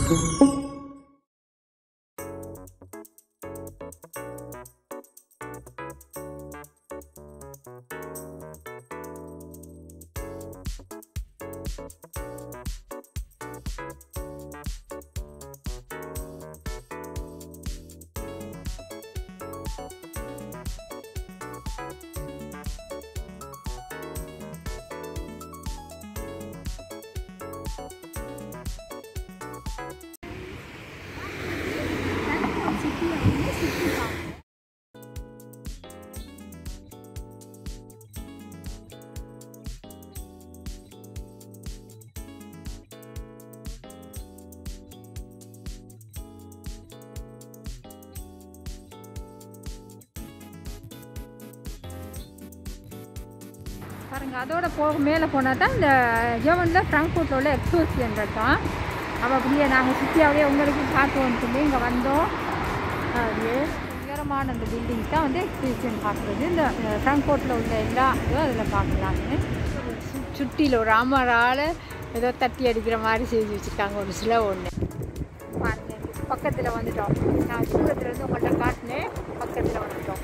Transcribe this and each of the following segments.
பாருங்க அதோட போக மேலே போனால் தான் இந்த ஜெர்மனில் ஃப்ராங்க்ஃபர்ட்டில் உள்ள எக்ஸோசியன் இருக்கான் அப்போ அப்படியே நாங்கள் சுற்றியாவே உங்களுக்கு காட்டுவோம்னு சொல்லி இங்கே வந்தோம் அப்படியே உயரமான அந்த பில்டிங் தான் வந்து எக்ஸிபிஷன் பார்க்குறது இந்த ஃப்ராங்க்ஃபர்ட்டில் உள்ள எல்லா இதுவும் அதில் பார்க்கலான்னு சு- சுற்றில ஒரு அமரால் ஏதோ தட்டி அடிக்கிற மாதிரி செஞ்சு வச்சுருக்காங்க ஒரு சில ஒன்று பாருங்க பக்கத்தில் வந்துட்டோம் நான் தூரத்துல இருந்து உங்கள்கிட்ட காட்டினேன் பக்கத்தில் வந்துட்டோம்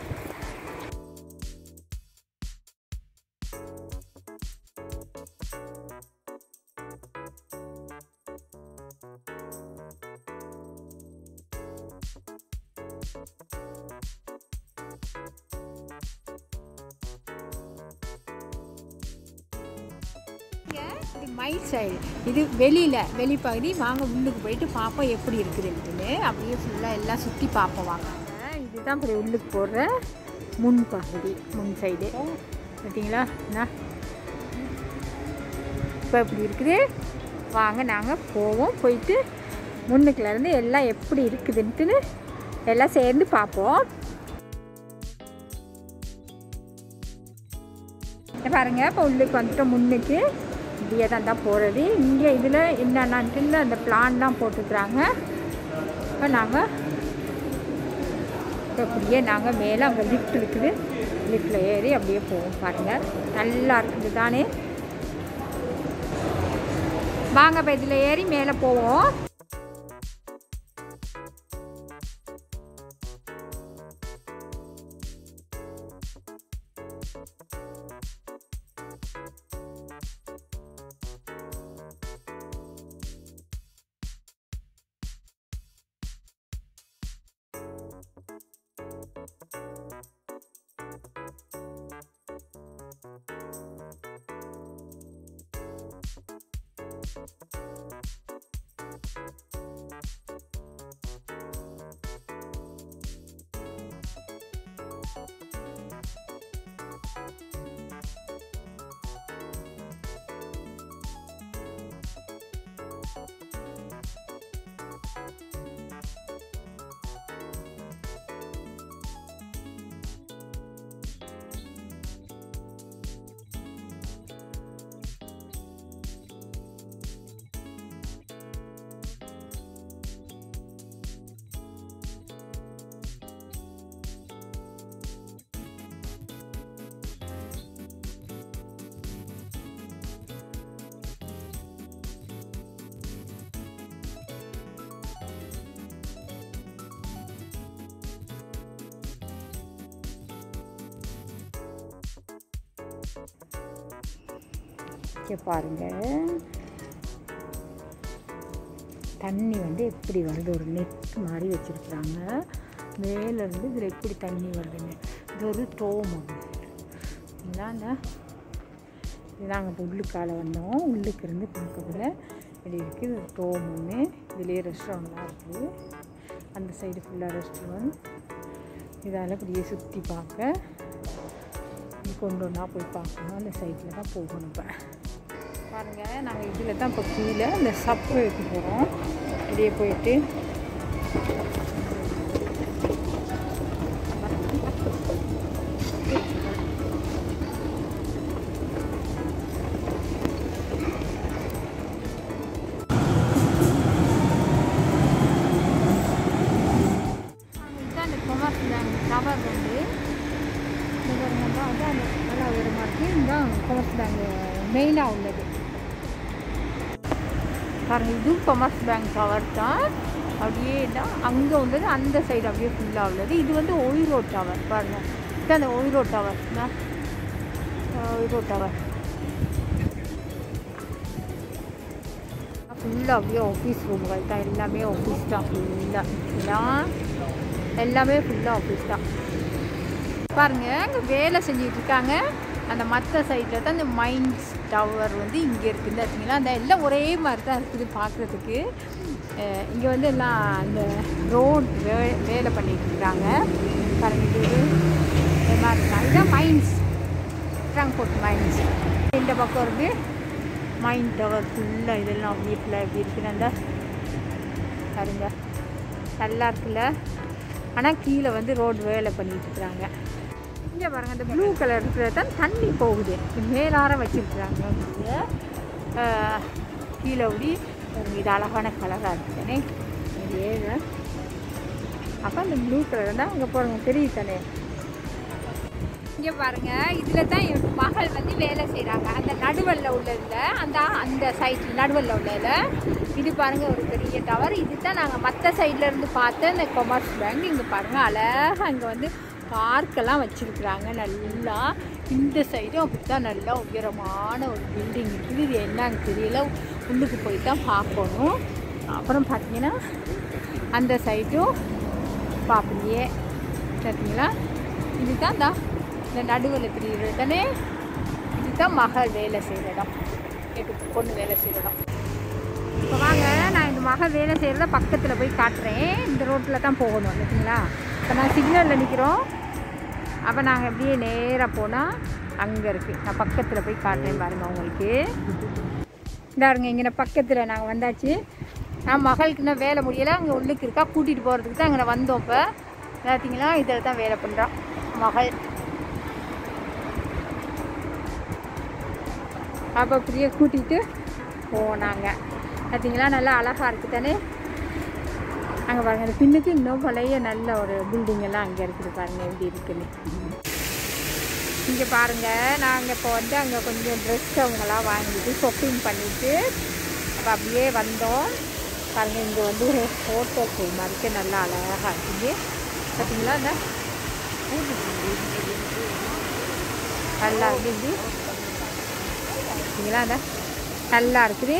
இது மைல் சைடு இது வெளியில் வெளிப்பகுதி வாங்க உள்ளுக்கு போயிட்டு பார்ப்போம் எப்படி இருக்குதுன்ட்டுன்னு அப்படியே ஃபுல்லாக எல்லாம் சுற்றி பார்ப்போம் வாங்க இதுதான் இப்படி உள்ளுக்கு போடுற முன் பகுதி முன் சைடு பார்த்தீங்களா என்ன இப்போ இப்படி இருக்குது வாங்க நாங்கள் போவோம் போயிட்டு முன்னுக்குலேருந்து எல்லாம் எப்படி இருக்குதுன்ட்டுன்னு எல்லாம் சேர்ந்து பார்ப்போம் இங்க பாருங்க இப்போ உள்ளுக்கு வந்துட்டோம் முன்னுக்கு இப்படியே தான் தான் போகிறது இங்கே இதில் என்னென்னு அந்த பிளான்லாம் போட்டுக்கிறாங்க இப்போ நாங்கள் இப்போ அப்படியே நாங்கள் மேலே அங்கே லிஃப்ட் இருக்குது லிஃப்ட்டில் ஏறி அப்படியே போவோம் பாருங்கள் நல்லா இருக்குது தானே வாங்க இப்போ இதில் ஏறி மேலே போவோம் இங்கே பாருங்க தண்ணி வந்து எப்படி வருது ஒரு நெட் மாதிரி வச்சுருக்குறாங்க மேலேருந்து இதில் எப்படி தண்ணி வருதுன்னு இது ஒரு டோம் இதாங்க இதாங்க இப்போ உள்ளுக்கால வந்தோம் உள்ளுக்கு இருந்து பார்க்கக்குள்ள இப்படி இருக்குது இது ஒரு டோம் ஒன்று இதுலேயே ரெஸ்டாரண்ட்லாம் இருக்குது அந்த சைடு ஃபுல்லாக ரெஸ்டாரண்ட் இதால் இப்படியே சுற்றி பார்க்க இது கொண்டு ஒன்றா போய் பார்க்கணும் அந்த சைட்டில் தான் போகணும் இப்போ பாருங்கள் நாங்கள் இதில் தான் இப்போ கீழே இந்த சப்பு வைக்க போகிறோம் இப்படியே போயிட்டு இதுதான் அந்த கொமர்ஸ் பேங்க் டவர் வந்து இந்த பாருங்க தான் வந்து அந்த நல்லா உயரமாக இருக்குது இதுதான் கொமர்ஸ் பேங்க் மெயினாக உள்ளது பாருங்கள் இதுவும் கொமர்ஸ் பேங்க் டவர் தான் அப்படியே தான் அங்கே உள்ளது அந்த சைடு அப்படியே ஃபுல்லாக உள்ளது இது வந்து ஒயிரோ டவர் பாருங்கள் இது அந்த ஒயிரோ டவர் ஒயிரோ டவர் ஃபுல்லாக அப்படியே ஆஃபீஸ் ரூம்கள் தான் எல்லாமே ஆஃபீஸ் தான் ஃபுல்லாக எல்லாம் எல்லாமே ஃபுல்லாக ஆஃபீஸ் தான் பாருங்க அங்கே வேலை செஞ்சுட்டு இருக்காங்க அந்த மற்ற சைடில் தான் இந்த மைன்ஸ் டவர் வந்து இங்கே இருக்குது பார்த்தீங்களா அந்த எல்லாம் ஒரே மாதிரி தான் இருக்குது பார்க்குறதுக்கு இங்கே வந்து எல்லாம் அந்த ரோட் வே வேலை பண்ணிட்டு இருக்காங்க பாருங்க இது இது மாதிரி இருக்காங்க இதுதான் மைன்ஸ் ட்ராங்க்போர்ட் மைன்ஸ் இந்த பக்கம் இருந்து மைன் டவர் ஃபுல்லாக இதெல்லாம் வீட்டில் எப்படி இருக்குன்னு அந்த பாருங்க நல்லா இருக்குல்ல ஆனால் கீழே வந்து ரோடு வேலை பண்ணிட்டு இருக்கிறாங்க இங்கே பாருங்கள் இந்த ப்ளூ கலர் இருக்கிறது தான் தண்ணி போகுது மேலார வச்சுருக்குறாங்க இங்கே கீழே ஊடி பாருங்க, இது அழகான கலராக இருக்குதானே இது ஏழு அப்போ அந்த ப்ளூ கலர் தான் அங்கே பாருங்க தெரியுது தானே இங்கே பாருங்க இதில் தான் என் மகள் வந்து வேலை செய்கிறாங்க அந்த நடுவல்ல உள்ளதில் அந்த அந்த சைட்டில் நடுவல்ல உள்ளதில் இது பாருங்க ஒரு பெரிய டவர் இது தான் நாங்கள் மற்ற சைட்ல இருந்து பார்த்த இந்த கொமர்ஸ் பேங்க் இங்கே பாருங்க அழகாக இங்கே வந்து பார்க்கெல்லாம் வச்சுருக்குறாங்க நல்லா இந்த சைடும் அப்படி தான் நல்லா உயரமான ஒரு பில்டிங் இருக்குது இது என்னன்னு தெரியல உள்ளுக்கு போய் தான் பார்க்கணும் அப்புறம் பார்த்தீங்கன்னா அந்த சைடும் பார்ப்பீங்க பார்த்தீங்களா இதுதான் தான் இந்த நடுவில் தெரியுறது தானே இதுதான் மகள் வேலை செய்கிற இடம் எட்டு பொண்ணு வேலை செய்கிற இடம் இப்போ வாங்க நான் இந்த மகள் வேலை செய்கிறத பக்கத்தில் போய் காட்டுறேன் இந்த ரோட்டில் தான் போகணும் பார்த்தீங்களா இப்போ நான் சிக்னலில் நிற்கிறோம் அப்போ நாங்கள் அப்படியே நேராக போனால் அங்கே இருக்குது நான் பக்கத்தில் போய் காட்டுறேன் பாருங்கள் உங்களுக்கு இந்தாருங்க இங்கே பக்கத்தில் நாங்கள் வந்தாச்சு நான் மகளுக்கு இன்னும் வேலை முடியலை அங்கே உள்ளுக்கு இருக்கா கூட்டிகிட்டு போகிறதுக்கு தான் அங்கே வந்தோம் இப்போ பார்த்தீங்களா இதில் தான் வேலை பண்ணுறான் மகள் அப்போ அப்படியே கூட்டிகிட்டு போனாங்க பார்த்தீங்களா நல்லா அழகாக இருக்குது தானே அங்கே பாருங்க அந்த பின்னுக்கு இன்னும் பழைய நல்ல ஒரு பில்டிங் எல்லாம் அங்கே இருக்குது பாருங்க எப்படி இருக்குன்னு இங்கே பாருங்க நாங்கள் இப்போ வந்து அங்கே கொஞ்சம் ட்ரெஸ் அவங்களாம் வாங்கிட்டு ஷாப்பிங் பண்ணிட்டு அப்போ அப்படியே வந்தோம் பாருங்க இங்கே வந்து ஒரு ஹோட்டல் ரூம் இருக்கு நல்லா அழகாக இருக்குது பார்த்தீங்களா இந்த நல்லா இருக்குது பார்த்தீங்களா இந்த நல்லா இருக்குது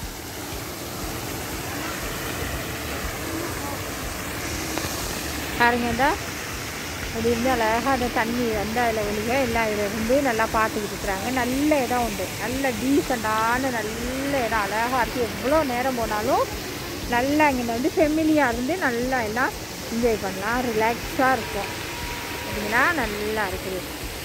பாருங்க இந்த அப்படி இருந்து அழகாக அந்த தண்ணி வந்து அதில் வெளியே எல்லாம் இதில் இருந்து நல்லா பார்த்துக்கிட்டு இருக்கிறாங்க நல்ல இடம் உண்டு நல்ல டீசெண்டான நல்ல இடம் அழகாக இருக்குது எவ்வளோ நேரம் போனாலும் நல்லா இங்கே வந்து ஃபெமிலியாக இருந்து நல்லா எல்லாம் என்ஜாய் பண்ணலாம் ரிலாக்ஸாக இருக்கும் பார்த்தீங்களா நல்லா இருக்குது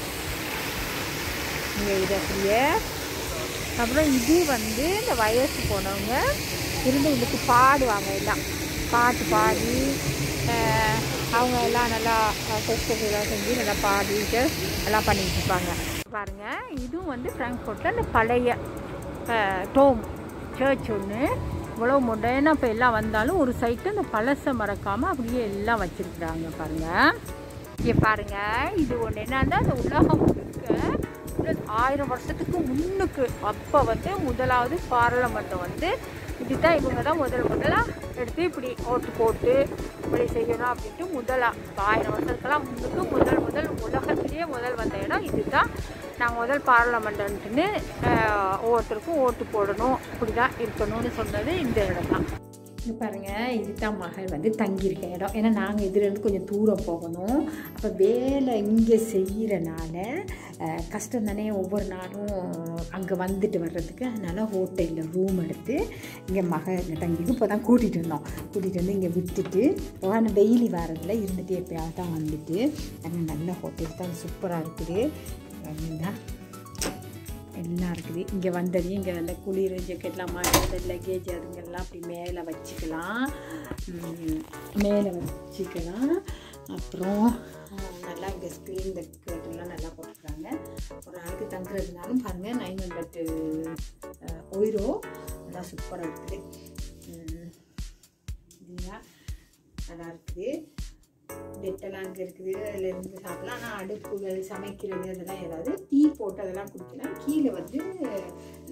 இங்கே இது அப்படியே அப்புறம் இது வந்து இந்த வயசு போனவங்க இருந்து இதுக்கு பாடுவாங்க எல்லாம் பாட்டு பாடி அஹ், அவங்க எல்லாம் நல்லா ஃபெஸ்டிவலாம் செஞ்சு நல்லா பாடிட்டு எல்லாம் பண்ணிட்டு இருப்பாங்க பாருங்க இதுவும் வந்து ஃப்ராங்க்ஃபோர்ட்டில் இந்த பழைய டோம் சர்ச் ஒன்று இவ்வளோ மொடர்னாக இப்போ எல்லாம் வந்தாலும் ஒரு சைட்டு அந்த பழசை மறக்காமல் அப்படியே எல்லாம் வச்சுருக்குறாங்க பாருங்கள் இங்கே பாருங்க இது ஒன்று என்னன்னா அந்த உலகம் முழுக்க ஒரு ஆயிரம் வருஷத்துக்கு முன்னுக்கு அப்போ வந்து முதலாவது பார்லமெண்ட்டை வந்து இதுதான் இவங்க தான் முதல் முதலாக எடுத்து இப்படி ஓட்டு போட்டு இப்படி செய்யணும் அப்படின்ட்டு முதலா இப்ப ஆயிரம் வருஷத்துக்கெல்லாம் முன்னுக்கு முதல் முதல் உலகத்திலேயே முதல் வந்த இடம் இதுதான் நாங்கள் முதல் பார்லமெண்ட்டுன்னு ஒவ்வொருத்தருக்கும் ஓட்டு போடணும் இப்படி தான் இருக்கணும்னு சொன்னது இந்த இடம் தான் இங்க பாருங்க இதுதான் மகள் வந்து தங்கியிருக்க இடம் ஏன்னா நாங்கள் இதுலேருந்து கொஞ்சம் தூரம் போகணும் அப்போ வேலை இங்கே செய்கிறனால அஹ், கஷ்டம் தானே ஒவ்வொரு நாளும் அங்கே வந்துட்டு வர்றதுக்கு அதனால் ஹோட்டலில் ரூம் எடுத்து இங்கே மக இங்கே தங்கிட்டு இப்போ தான் கூட்டிகிட்டு இருந்தோம் கூட்டிகிட்டு வந்து இங்கே விட்டுட்டு ஆனால் டெய்லி வரதில் இருந்துட்டு எப்பயாவது தான் வந்துட்டு ஆனால் நல்ல ஹோட்டல் தான் சூப்பராக இருக்குது தான் எல்லாம் இருக்குது இங்கே வந்ததையும் இங்கே நல்ல குளிர் ஜெக்கெட்லாம் மாட்டி லக்கேஜ் அதுங்கெல்லாம் அப்படி மேலே வச்சுக்கலாம் ம், மேலே வச்சுக்கலாம் அப்புறம் அஹ், நல்லா இங்கே ஸ்க்ரீன் இந்த கேட்டெல்லாம் நல்லா போட்டுருக்காங்க ஒரு ஆளுக்கு தங்குறதுனாலும் பாருங்கள் நைன் ஹண்ட்ரட் ஒயிரோ நல்லா சூப்பராக இருக்குது ம், இல்லைங்களா நல்லா இருக்குது பெட்டெல்லாம் அங்கே இருக்குது அதில் இருந்து சாப்பிடலாம் ஆனால் அடுப்புகள் சமைக்கிறது அதெல்லாம் ஏதாவது டீ போட்டு அதெல்லாம் குடிக்கலாம் கீழே வந்து ம்,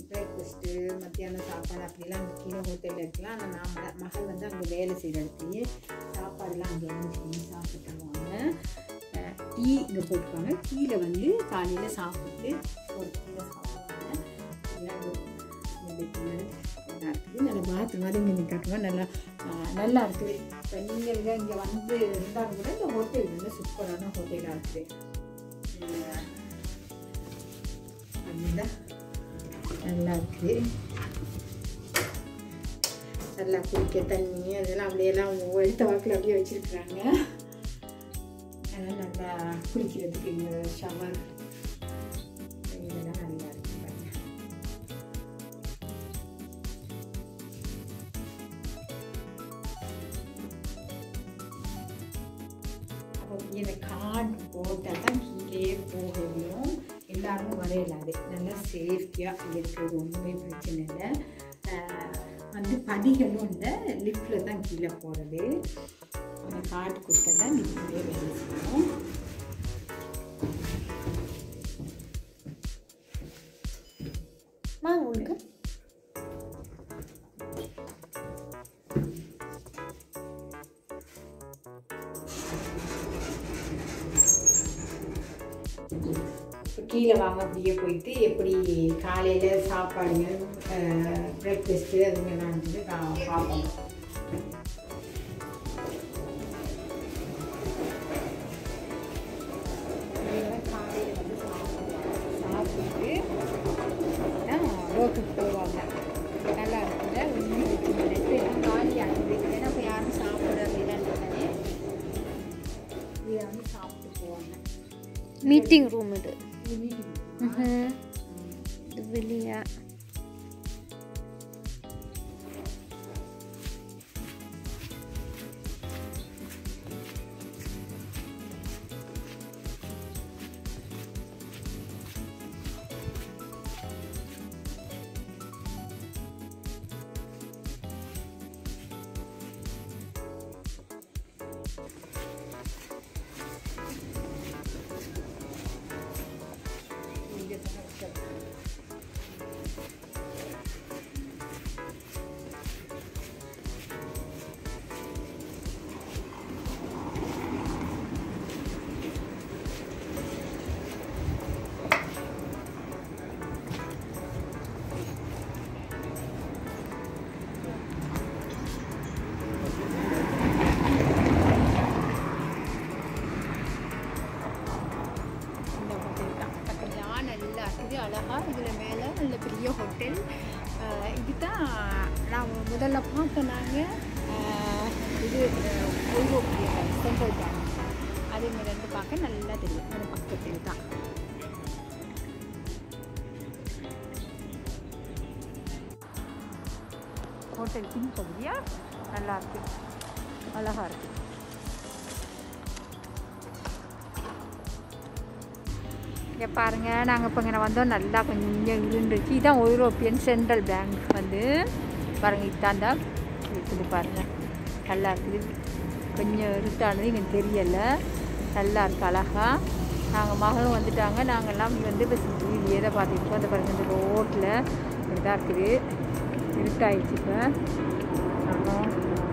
பிரேக்ஃபாஸ்ட்டு மத்தியானம் சாப்பாடு அப்படிலாம் அங்கே கீழே ஹோட்டலில் இருக்கலாம் ஆனால் நான் ம- மகள் வந்து அங்கே வேலை செய்கிற இடத்துலையே சாப்பாடுலாம் அங்கே அரேஞ்ச் பண்ணி சாப்பிட்டுருவாங்க டீ இங்கே போட்டுருவாங்க கீழே வந்து காலையில் சாப்பிட்டு ஒரு கீழே சாப்பிடுவாங்க எல்லாம் ஒரு இந்த bed நல்லா இருக்குது நல்ல பாத்ரூம் மாதிரி இங்கே காட்டுவோம் நல்லா ஆஹ், நல்லா இருக்குது இப்போ நீங்கள் இங்கே வந்து இருந்தாலும் கூட இந்த ஹோட்டல் வந்து சூப்பரான ஹோட்டலாக இருக்குது ஆஹ், அதுல நல்லா இருக்குது நல்லா குடிக்க தண்ணி அதெல்லாம் அப்படியெல்லாம் எடுத்த வாக்கில் அப்படியே வச்சுருக்குறாங்க அதெல்லாம் நல்லா குளிக்கிறதுக்கு இங்கே ஷவர் இதெல்லாம் நல்லா இருக்கு பாருங்க அப்போ இந்த கார்டு போட்டால் தான் கீழே போக முடியும் எல்லாரும் வரையலாது நல்லா சேஃப்டியாக இருக்கிறது ஒன்றுமே பிரச்சனை இல்லை ஆஹ் வந்து படிகளும் இல்லை லிஃப்டில் தான் கீழே போகிறது அந்த கார்டு கொடுத்தா தான் லிஃப்ட்லேயே வேலை செய்யணும் வாங்க உங்களுக்கு இப்போ கீழே வாங்க அப்படியே போயிட்டு எப்படி காலையில் சாப்பாடுங்க பிரேக்ஃபாஸ்ட்டு அதுங்கெல்லாம் வந்து கா- பார்ப்போம் இதெல்லாம் காலையில வந்து சாப்பிடுவாங்க. சாப்பிட்டு ரோட்டுக்கு போவாங்க நல்லா இருக்குல்ல ஒன்றும் பிரச்சனை இல்லை இப்போ எல்லாம் காலியாகுது ஏன்னா இப்போ யாரும் சாப்பிட அப்படிலாம் இருக்கானே இதை வந்து சாப்பிட்டு போவாங்க மீட்டிங் ரூம் இது இது meeting. ம்ஹும். இது வெளியா இங்கே தான் வச்சிருக்காங்க. இந்த ஹோட்டல் தான் பார்த்தீங்களா நல்லா இருக்குது அழகாக இதில் மேலே நல்ல பெரிய ஹோட்டல் அஹ் இதுதான் நான் முதல்ல பார்த்தோம் நாங்கள் இது ஐரோப்பிய சென்ட்ரல் பேங்க் அது இங்கே ரெண்டு பார்க்க நல்லா தெரியும் அது பக்கத்தில் தான் ஹோட்டல் பின் பகுதியா நல்லா இருக்கு அழகாக இருக்குது இங்கே பாருங்கள் நாங்கள் இப்போ இங்கே வந்தோம் நல்லா கொஞ்சம் இருந்துச்சு இதான் யூரோப்பியன் சென்ட்ரல் பேங்க் வந்து பாருங்கள் இதான் தான் இருக்குது பாருங்கள் நல்லா இருக்குது கொஞ்சம் இருட்டானது எனக்கு தெரியலை நல்லா இருக்கு அழகா நாங்கள் மகளும் வந்துட்டாங்க நாங்கள்லாம் வந்து இப்போ வீடியோ தான் பார்த்துட்டு அந்த பாருங்கள் இந்த ரோட்டில் இப்படிதான் இருக்குது இருட்டாயிடுச்சு இப்போ நானும்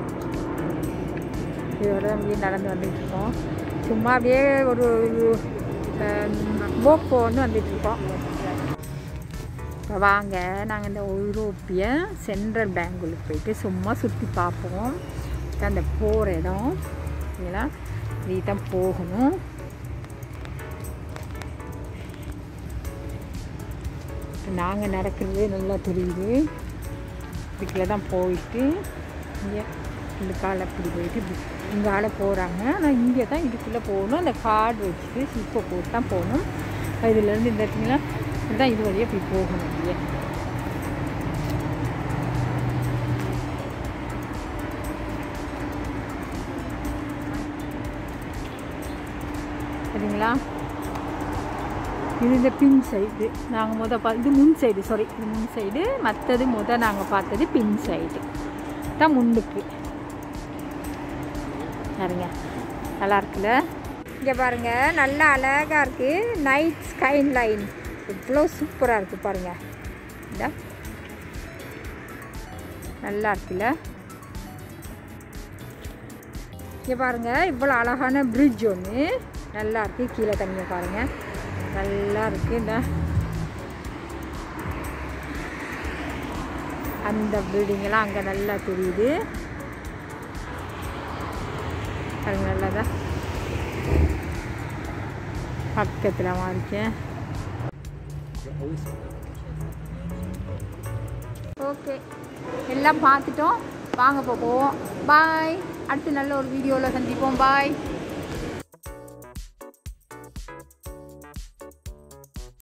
இதோட தான் அப்படியே நடந்து வந்துட்டு இருக்கோம் சும்மா அப்படியே ஒரு போக் போன்னு வந்துட்டுருக்கோம் இப்போ வாங்க நாங்கள் இந்த யூரோப்பிய சென்ட்ரல் பேங்குக்கு போயிட்டு சும்மா சுற்றி பார்ப்போம் இதான் அந்த போகிற இடம் இதெல்லாம் இப்படி தான் போகணும் நாங்கள் நடக்கிறது நல்லா தெரியுது இதுக்குள்ள தான் போயிட்டு இங்கே இந்த காலை இப்படி போயிட்டு இப்படி இங்கால போகிறாங்க ஆனால் இங்கே தான் இதுக்குள்ளே போகணும் அந்த கார்டு வச்சுட்டு இப்போ போட்டு தான் போகணும் இதுலேருந்து இந்த இடத்துலலாம் இதுதான் இது வழியாக இப்படி போகணும் இல்லையா சரிங்களா இது இந்த பின் சைடு நாங்கள் முத பா இது முன் சைடு சாரி இது முன் சைடு மற்றது முத நாங்கள் பார்த்தது பின் சைடு தான் முன்னுக்கு பாருங்க நல்லா இருக்குல்ல இங்கே பாருங்க நல்லா அழகாக இருக்குது நைட் ஸ்கைன் லைன் இவ்வளோ சூப்பராக இருக்குது பாருங்க இந்த நல்லா இருக்குல்ல இங்கே பாருங்கள் இவ்வளோ அழகான பிரிட்ஜ் ஒன்று நல்லா இருக்குது கீழே தண்ணியை பாருங்கள் நல்லா இருக்குது இந்த அந்த பில்டிங்கெல்லாம் அங்கே நல்லா தெரியுது அது நல்லதா பக்கத்தில் மாறிக்கேன் ஓகே எல்லாம் பார்த்துட்டோம் வாங்க இப்போ போவோம் பாய் அடுத்து நல்ல ஒரு வீடியோவில் சந்திப்போம் பாய்